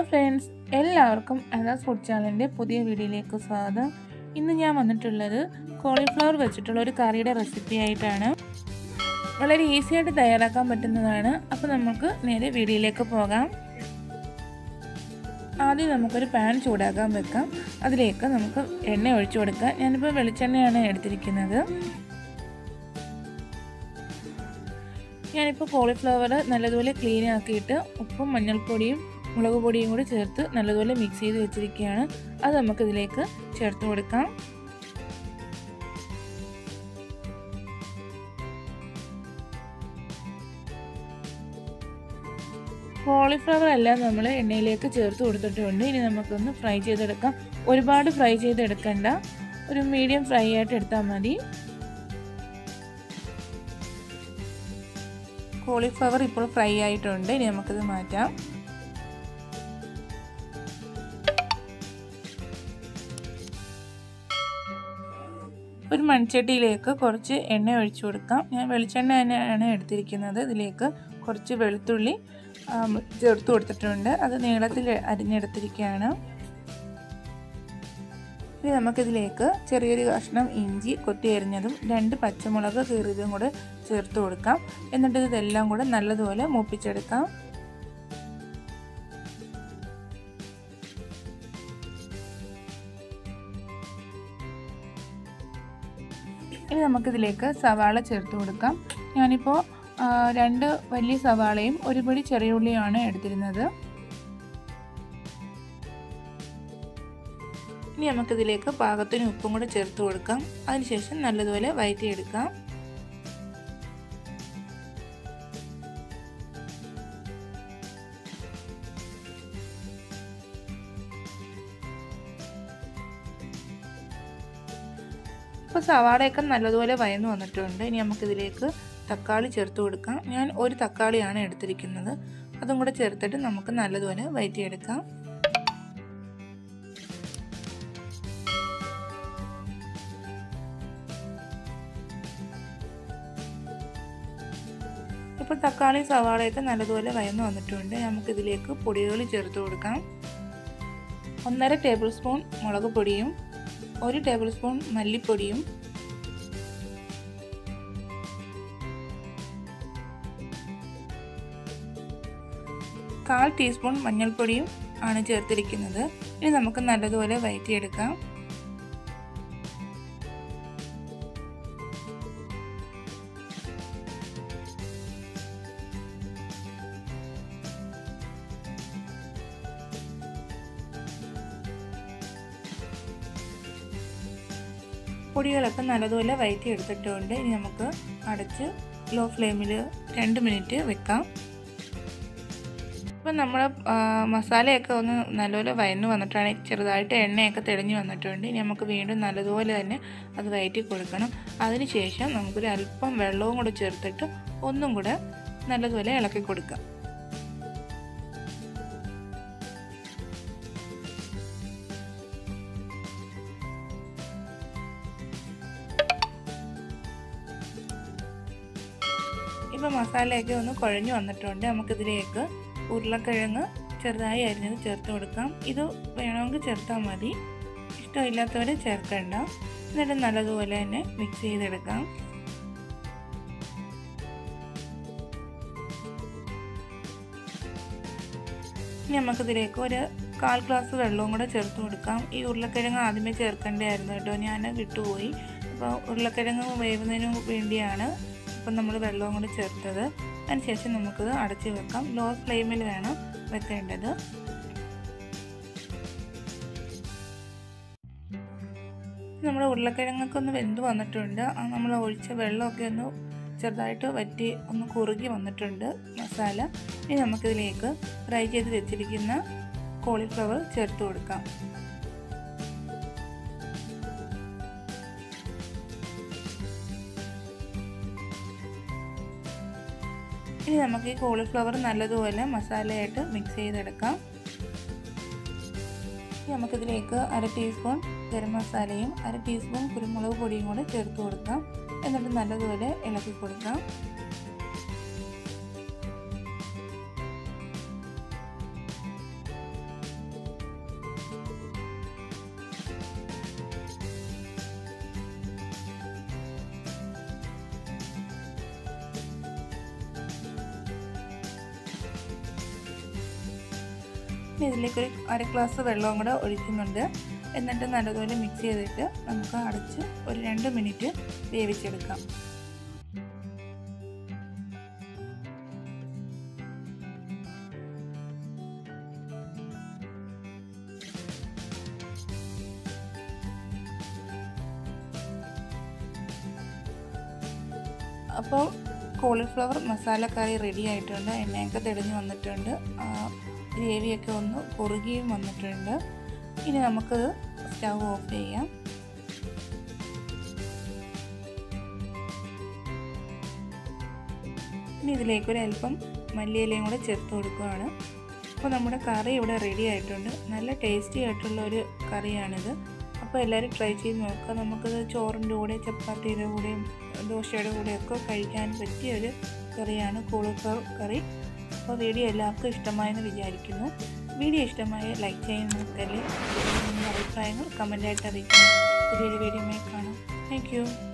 friends എല്ലാവർക്കും alas food ചാനലിൻ്റെ പുതിയ വീഡിയോയിലേക്ക് സ്വാഗതം ഇന്ന് ഞാൻ വന്നിട്ടുള്ളത് കോളിഫ്ലവർ വെച്ചിട്ടുള്ള ഒരു കറിയുടെ റെസിപ്പി ആയിട്ടാണ് വളരെ ഈസി ആയിട്ട് തയ്യാറാക്കാൻ പറ്റുന്നതാണ് അപ്പോൾ നമുക്ക് നേരെ വീഡിയോയിലേക്ക് പോകാം ആദ്യം നമുക്കൊരു പാൻ ചൂടാക്കാൻ വെക്കാം അതിലേക്ക് നമുക്ക് എണ്ണ ഒഴിച്ചു കൊടുക്കാം ഞാനിപ്പോൾ വെളിച്ചെണ്ണയാണ് എടുത്തിരിക്കുന്നത് ഞാനിപ്പോൾ കോളിഫ്ലവർ നല്ലതുപോലെ ക്ലീൻ ആക്കിയിട്ട് ഉപ്പും മഞ്ഞൾപ്പൊടിയും മുളക് പൊടിയും കൂടി ചേർത്ത് നല്ലതുപോലെ മിക്സ് ചെയ്ത് വെച്ചിരിക്കുകയാണ് അത് നമുക്കിതിലേക്ക് ചേർത്ത് കൊടുക്കാം കോളിഫ്ലവർ എല്ലാം നമ്മൾ എണ്ണയിലേക്ക് ചേർത്ത് കൊടുത്തിട്ടുണ്ട് ഇനി നമുക്കൊന്ന് ഫ്രൈ ചെയ്തെടുക്കാം ഒരുപാട് ഫ്രൈ ചെയ്തെടുക്കണ്ട ഒരു മീഡിയം ഫ്രൈ ആയിട്ട് എടുത്താൽ മതി കോളിഫ്ലവർ ഇപ്പോൾ ഫ്രൈ ആയിട്ടുണ്ട് ഇനി നമുക്കിത് മാറ്റാം ഒരു മൺചട്ടിയിലേക്ക് കുറച്ച് എണ്ണ ഒഴിച്ചു കൊടുക്കാം ഞാൻ വെളിച്ചെണ്ണ തന്നെയാണ് എടുത്തിരിക്കുന്നത് ഇതിലേക്ക് കുറച്ച് വെളുത്തുള്ളി ചേർത്ത് കൊടുത്തിട്ടുണ്ട് അത് നീളത്തിൽ അരിഞ്ഞെടുത്തിരിക്കുകയാണ് ഇനി നമുക്കിതിലേക്ക് ചെറിയൊരു കഷ്ണം ഇഞ്ചി കൊത്തി അരിഞ്ഞതും രണ്ട് പച്ചമുളക് കീറിയതും കൂടെ ചേർത്ത് കൊടുക്കാം എന്നിട്ട് ഇതെല്ലാം കൂടെ നല്ലതുപോലെ മൂപ്പിച്ചെടുക്കാം ഇനി നമുക്കിതിലേക്ക് സവാള ചേർത്ത് കൊടുക്കാം ഞാനിപ്പോൾ രണ്ട് വലിയ സവാളയും ഒരു പിടി ചെറിയ ഉള്ളിയുമാണ് എടുത്തിരുന്നത് ഇനി നമുക്കിതിലേക്ക് പാകത്തിന് ഉപ്പും കൂടെ ചേർത്ത് കൊടുക്കാം അതിനുശേഷം നല്ലതുപോലെ വഴറ്റിയെടുക്കാം ഇപ്പോൾ സവാളയൊക്കെ നല്ലതുപോലെ വയന്നു വന്നിട്ടുണ്ട് ഇനി നമുക്കിതിലേക്ക് തക്കാളി ചേർത്ത് കൊടുക്കാം ഞാൻ ഒരു തക്കാളിയാണ് എടുത്തിരിക്കുന്നത് അതും കൂടെ ചേർത്തിട്ട് നമുക്ക് നല്ലതുപോലെ വയറ്റിയെടുക്കാം ഇപ്പോൾ തക്കാളി സവാളയൊക്കെ നല്ലതുപോലെ വയന്നു വന്നിട്ടുണ്ട് നമുക്കിതിലേക്ക് പൊടികൾ ചേർത്ത് കൊടുക്കാം ഒന്നര ടേബിൾ സ്പൂൺ മുളക് പൊടിയും ഒരു ടേബിൾ സ്പൂൺ മല്ലിപ്പൊടിയും കാൽ ടീസ്പൂൺ മഞ്ഞൾപ്പൊടിയും ആണ് ചേർത്തിരിക്കുന്നത് ഇനി നമുക്ക് നല്ലതുപോലെ വയറ്റിയെടുക്കാം പൊടികളൊക്കെ നല്ലതുപോലെ വയറ്റി എടുത്തിട്ടുണ്ട് ഇനി നമുക്ക് അടച്ച് ലോ ഫ്ലെയിമിൽ രണ്ട് മിനിറ്റ് വെക്കാം ഇപ്പം നമ്മൾ മസാലയൊക്കെ ഒന്ന് നല്ലപോലെ വയന്ന് വന്നിട്ടാണ് ചെറുതായിട്ട് എണ്ണയൊക്കെ തെളിഞ്ഞ് വന്നിട്ടുണ്ട് ഇനി നമുക്ക് വീണ്ടും നല്ലതുപോലെ തന്നെ അത് വയറ്റി കൊടുക്കണം അതിനുശേഷം നമുക്കൊരു അല്പം വെള്ളവും കൂടെ ചേർത്തിട്ട് ഒന്നും കൂടെ നല്ലതുപോലെ ഇളക്കി കൊടുക്കാം ഇപ്പോൾ മസാലയൊക്കെ ഒന്ന് കുഴഞ്ഞു വന്നിട്ടുണ്ട് നമുക്കിതിലേക്ക് ഉരുളക്കിഴങ്ങ് ചെറുതായി അരിഞ്ഞത് ചേർത്ത് കൊടുക്കാം ഇത് വേണമെങ്കിൽ ചേർത്താൽ മതി ഇഷ്ടമില്ലാത്തവരെ ചേർക്കണ്ട എന്നിട്ട് നല്ലതുപോലെ തന്നെ മിക്സ് ചെയ്തെടുക്കാം ഇനി നമുക്കിതിലേക്ക് ഒരു കാൽ ഗ്ലാസ് വെള്ളവും കൂടെ ചേർത്ത് കൊടുക്കാം ഈ ഉരുളക്കിഴങ്ങ് ആദ്യമേ ചേർക്കേണ്ടതായിരുന്നു കേട്ടോ ഞാൻ വിട്ടുപോയി അപ്പോൾ ഉരുളക്കിഴങ്ങ് വേവുന്നതിന് വേണ്ടിയാണ് ഇപ്പം നമ്മൾ വെള്ളവും കൂടി ചേർത്തത് അതിനുശേഷം നമുക്കത് അടച്ച് വെക്കാം ലോ ഫ്ലെയിമിൽ വേണം വെക്കേണ്ടത് നമ്മുടെ ഉരുളക്കിഴങ്ങൊക്കെ ഒന്ന് വെന്ത് വന്നിട്ടുണ്ട് നമ്മൾ ഒഴിച്ച വെള്ളമൊക്കെ ഒന്ന് ചെറുതായിട്ട് വറ്റി ഒന്ന് കുറുകി വന്നിട്ടുണ്ട് മസാല ഇനി നമുക്കിതിലേക്ക് ഫ്രൈ ചെയ്ത് വെച്ചിരിക്കുന്ന കോളിഫ്ലവർ ചേർത്ത് കൊടുക്കാം ഇനി നമുക്ക് ഈ കോളിഫ്ലവർ നല്ലതുപോലെ മസാലയായിട്ട് മിക്സ് ചെയ്തെടുക്കാം ഇനി നമുക്കിതിലേക്ക് അര ടീസ്പൂൺ ഗരം മസാലയും അര ടീസ്പൂൺ കുരുമുളക് പൊടിയും കൂടെ ചേർത്ത് കൊടുക്കാം എന്നിട്ട് നല്ലതുപോലെ ഇളക്കി കൊടുക്കാം ഇനി ഇതിലേക്ക് ഒരു അര ഗ്ലാസ് വെള്ളവും കൂടെ ഒഴിക്കുന്നുണ്ട് എന്നിട്ട് നല്ലതുപോലെ മിക്സ് ചെയ്തിട്ട് നമുക്ക് അടച്ച് ഒരു രണ്ട് മിനിറ്റ് വേവിച്ചെടുക്കാം അപ്പോൾ കോളിഫ്ലവർ മസാല കറി റെഡി ആയിട്ടുണ്ട് എണ്ണയൊക്കെ തെളിഞ്ഞ് വന്നിട്ടുണ്ട് ഗ്രേവിയൊക്കെ ഒന്ന് കുറുകിയും വന്നിട്ടുണ്ട് ഇനി നമുക്കത് സ്റ്റൗ ഓഫ് ചെയ്യാം ഇനി ഇതിലേക്ക് ഒരു അല്പം മല്ലിയിലയും കൂടെ ചേർത്ത് കൊടുക്കുകയാണ് അപ്പോൾ നമ്മുടെ കറി ഇവിടെ റെഡി ആയിട്ടുണ്ട് നല്ല ടേസ്റ്റി ആയിട്ടുള്ള ഒരു കറിയാണിത് അപ്പോൾ എല്ലാവരും ട്രൈ ചെയ്ത് നോക്കുക നമുക്കത് ചോറിൻ്റെ കൂടെ ചപ്പാത്തിയുടെ കൂടെയും ദോശയുടെ കൂടെയൊക്കെ കഴിക്കാൻ പറ്റിയ ഒരു കറിയാണ് കോളിഫ്ലവർ കറി അപ്പോൾ വീഡിയോ എല്ലാവർക്കും ഇഷ്ടമായെന്ന് വിചാരിക്കുന്നു വീഡിയോ ഇഷ്ടമായ ലൈക്ക് ചെയ്യുന്നവർക്കല്ലേ നിങ്ങളുടെ അഭിപ്രായങ്ങൾ കമൻറ്റായിട്ട് അറിയിക്കണം പുതിയൊരു വീഡിയോയുമായി കാണാം താങ്ക്